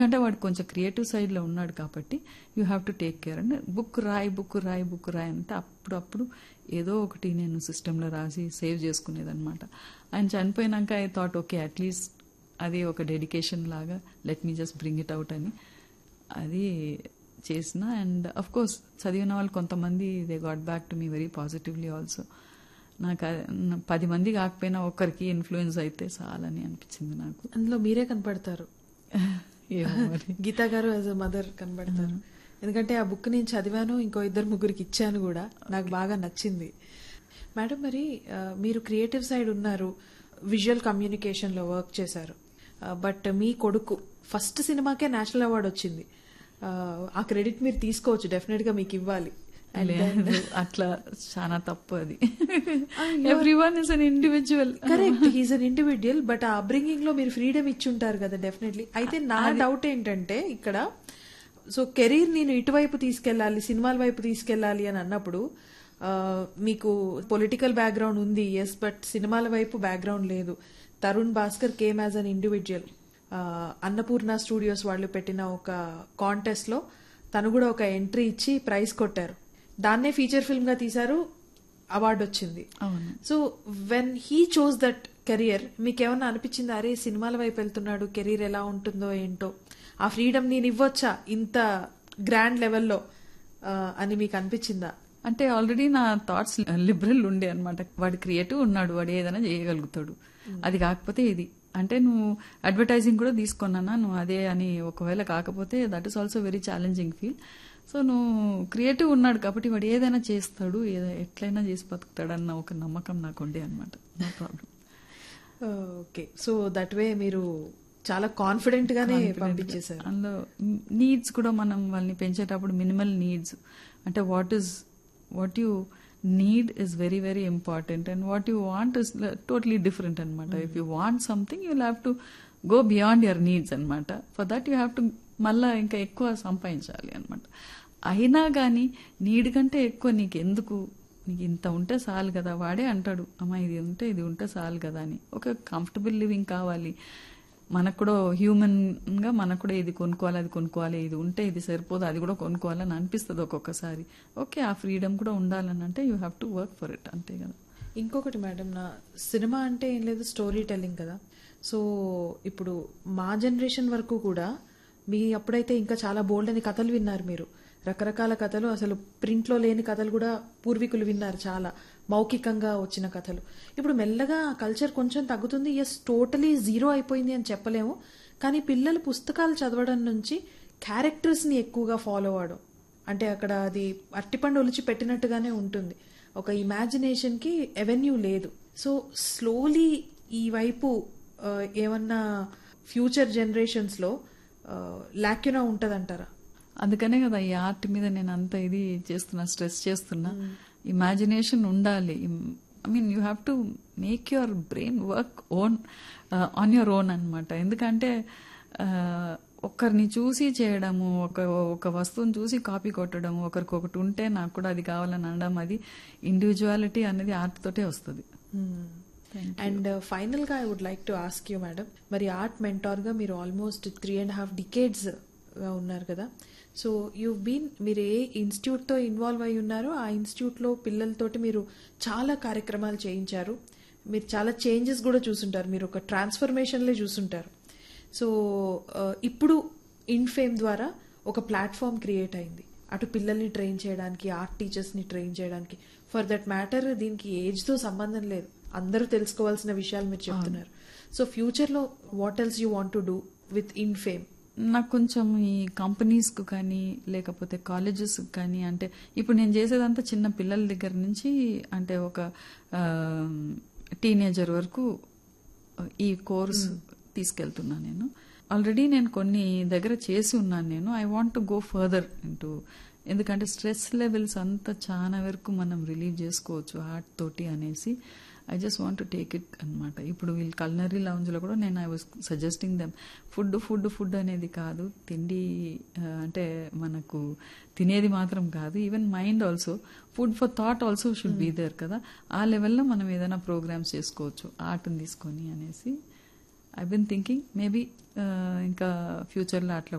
అంటే వాడు కొంచెం క్రియేటివ్ సైడ్లో ఉన్నాడు కాబట్టి you have to take care and book రాయి బుక్ రాయి బుక్ రాయి అంటే అప్పుడప్పుడు ఏదో ఒకటి నేను సిస్టంలో రాసి సేవ్ చేసుకునేదన్నమాట ఆయన చనిపోయినాక ఐ థాట్ ఓకే అట్లీస్ట్ అది ఒక డెడికేషన్ లాగా let me just bring it out అని అది చేసిన అండ్ అఫ్ కోర్స్ చదివిన వాళ్ళు కొంతమంది they got back to me very positively also నాకు అది- నా- పది మంది కాకపోయినా ఒక్కరికి ఇన్ఫ్లుయెన్స్ అయితే చాలని అనిపించింది నాకు అందులో మీరే కనపడతారు ఏమో మరి గీతా గారు యాజ్ అ మదర్ కనబడతారు ఎందుకంటే ఆ బుక్ నేను చదివాను ఇంకో ఇద్దరు ముగ్గురికి ఇచ్చాను కూడా నాకు బాగా నచ్చింది మేడం మరి ఆ, మీరు క్రియేటివ్ సైడ్ ఉన్నారు విజువల్ కమ్యూనికేషన్ లో వర్క్ చేశారు బట్ మీ కొడుకు ఫస్ట్ సినిమాకే నేషనల్ అవార్డు వచ్చింది ఆ, ఆ క్రెడిట్ మీరు తీసుకోవచ్చు డెఫినెట్ గా మీకు ఇవ్వాలి And then- లేదు అట్లా చాలా తప్పు అది everyone is an individual correct he's an individual but ఆ అప్బ్రింగింగ్ లో మీరు ఫ్రీడమ్ ఇచ్చుంటారు కదా డెఫినెట్లీ అయితే నా డౌట్ ఏంటంటే ఇక్కడ సో కెరీర్ నేను ఇటువైపు తీసుకెళ్ళాలి సినిమాల వైపు తీసుకెళ్ళాలి అని అన్నప్పుడు ఆ, మీకు పొలిటికల్ బ్యాక్గ్రౌండ్ ఉంది ఎస్ బట్ సినిమాల వైపు బ్యాక్గ్రౌండ్ లేదు Tarun Bhaskar came as an individual Annapurna studios వాళ్ళు పెట్టిన ఒక కాంటెస్ట్ లో తను కూడా ఒక ఎంట్రీ ఇచ్చి ప్రైజ్ కొట్టారు దాన్నే ఫీచర్ ఫిల్మ్ గా తీశారు అవార్డు వచ్చింది అవును so when he chose that career మీకు ఏమన్నా అనిపించింది అరే సినిమాల వైపు వెళ్తున్నాడు కెరీర్ ఎలా ఉంటుందో ఏంటో ఆ ఫ్రీడమ్ నేను ఇవ్వొచ్చా ఇంత గ్రాండ్ లెవెల్లో అని మీకు అనిపించిందా అంటే ఆల్రెడీ నా థాట్స్ లిబరల్ ఉండే అనమాట వాడు క్రియేటివ్ ఉన్నాడు వాడు ఏదైనా చేయగలుగుతాడు అది కాకపోతే ఇది అంటే నువ్వు అడ్వర్టైజింగ్ కూడా తీసుకున్నానా నువ్వు అదే అని ఒకవేళ కాకపోతే that is also very challenging feel so నువ్వు క్రియేటివ్ ఉన్నాడు కాబట్టి వాడు ఏదైనా చేస్తాడు ఏదో ఎట్లయినా చేసి బతుకుతాడు అన్న ఒక నమ్మకం నాకు ఉండే అనమాట no problem okay so that way మీరు చాలా కాన్ఫిడెంట్ గానే పంపించేశారు అందులో నీడ్స్ కూడా మనం వాళ్ళని పెంచేటప్పుడు మినిమల్ నీడ్స్ అంటే what is what you need is very very important and what you want is totally different అనమాట if you want something you have to go beyond your needs అనమాట for that you have to మళ్ళా ఇంకా ఎక్కువ సంపాదించాలి అనమాట అయినా కానీ need కంటే ఎక్కువ నీకు ఎందుకు నీకు ఇంత ఉంటే చాలు కదా వాడే అంటాడు అమ్మ ఇది ఉంటే ఇది ఉంటే చాలు కదా అని ఒక కంఫర్టబుల్ లివింగ్ కావాలి మనకు కూడా హ్యూమన్ గా మనకు కూడా ఇది కొనుక్కోవాలి అది కొనుక్కోవాలి ఇది ఉంటే ఇది సరిపోదు అది కూడా కొనుక్కోవాలని అనిపిస్తుంది ఒక్కొక్కసారి ఓకే ఆ ఫ్రీడమ్ కూడా ఉండాలని అంటే you have to work for it అంతే కదా ఇంకొకటి మేడం నా సినిమా అంటే ఏం లేదు స్టోరీ టెల్లింగ్ కదా సో ఇప్పుడు మా జనరేషన్ వరకు కూడా మీ అప్పుడైతే ఇంకా చాలా బోల్డ్ అని కథలు విన్నారు మీరు రకరకాల కథలు అసలు ప్రింట్లో లేని కథలు కూడా పూర్వీకులు విన్నారు చాలా మౌఖికంగా వచ్చిన కథలు ఇప్పుడు మెల్లగా ఆ కల్చర్ కొంచెం తగ్గుతుంది ఎస్ టోటలీ జీరో అయిపోయింది అని చెప్పలేము కానీ పిల్లలు పుస్తకాలు చదవడం నుంచి క్యారెక్టర్స్ ని ఎక్కువగా ఫాలో అవడం అంటే అక్కడ అది అట్టిపండు ఒలిచి పెట్టినట్టుగానే ఉంటుంది ఒక ఇమాజినేషన్ కి ఎవెన్యూ లేదు సో స్లోలీ ఈ వైపు ఆ, ఏమన్నా ఫ్యూచర్ జనరేషన్స్ లో లాక్యునా ఉంటదంటారా అందుకనే కదా ఈ ఆర్ట్ మీద నేను అంత ఇది చేస్తున్నా స్ట్రెస్ చేస్తున్నా ఇమాజినేషన్ ఉండాలి I mean you have to make your brain work own on your own అనమాట ఎందుకంటే uh, ఒకరిని చూసి చేయడము ఒక ఒక వస్తువుని చూసి కాపీ కొట్టడము ఒకరికి ఒకటి ఉంటే నాకు కూడా అది కావాలని అనడం అది ఇండివిజువాలిటీ అనేది ఆర్ట్ తోటే వస్తుంది అండ్ ఫైనల్ గా I would like to ask you madam మరి ఆర్ట్ మెంటార్ గా మీరు almost three and half decades గా ఉన్నారు కదా సో యూ బీన్ మీరు ఏ ఇన్స్టిట్యూట్ తో ఇన్వాల్వ్ అయి ఉన్నారో ఆ ఇన్స్టిట్యూట్ లో పిల్లలతోటి మీరు చాలా కార్యక్రమాలు చేయించారు మీరు చాలా చేంజెస్ కూడా చూసుంటారు మీరు ఒక ట్రాన్స్ఫర్మేషన్లే చూసుంటారు సో ఇప్పుడు ఇన్ఫేమ్ ద్వారా ఒక ప్లాట్ఫామ్ క్రియేట్ అయింది అటు పిల్లల్ని ట్రైన్ చేయడానికి ఆర్ట్ టీచర్స్ ని ట్రైన్ చేయడానికి ఫర్ దట్ మ్యాటర్ దీనికి ఏజ్ తో సంబంధం లేదు అందరూ తెలుసుకోవాల్సిన విషయాలు మీరు చెప్తున్నారు సో ఫ్యూచర్ లో what else you want to do with ఇన్ఫేమ్ నాకు కొంచెం ఈ కంపెనీస్కు కానీ లేకపోతే కాలేజెస్ కానీ అంటే ఇప్పుడు నేను చేసేదంతా చిన్న పిల్లల దగ్గర నుంచి అంటే ఒక టీనేజర్ వరకు ఈ కోర్స్ తీసుకెళ్తున్నా నేను ఆల్రెడీ నేను కొన్ని దగ్గర చేసి ఉన్నాను నేను I want to go further into ఎందుకంటే స్ట్రెస్ లెవెల్స్ అంతా చాలా వరకు మనం రిలీవ్ చేసుకోవచ్చు ఆర్ట్ తోటి అనేసి I just want to take it అనమాట ఇప్పుడు వీళ్ళు కల్నరీ లౌంజ్లో కూడా నేను I was suggesting them food food food అనేది కాదు తిండి ఆ, అంటే మనకు తినేది మాత్రం కాదు even mind also food for thought also should be there కదా ఆ లెవెల్లో మనం ఏదైనా ప్రోగ్రామ్స్ చేసుకోవచ్చు ఆర్ట్ని తీసుకొని అనేసి ఐ బిన్ థింకింగ్ మేబీ ఇంకా ఫ్యూచర్లో అట్లా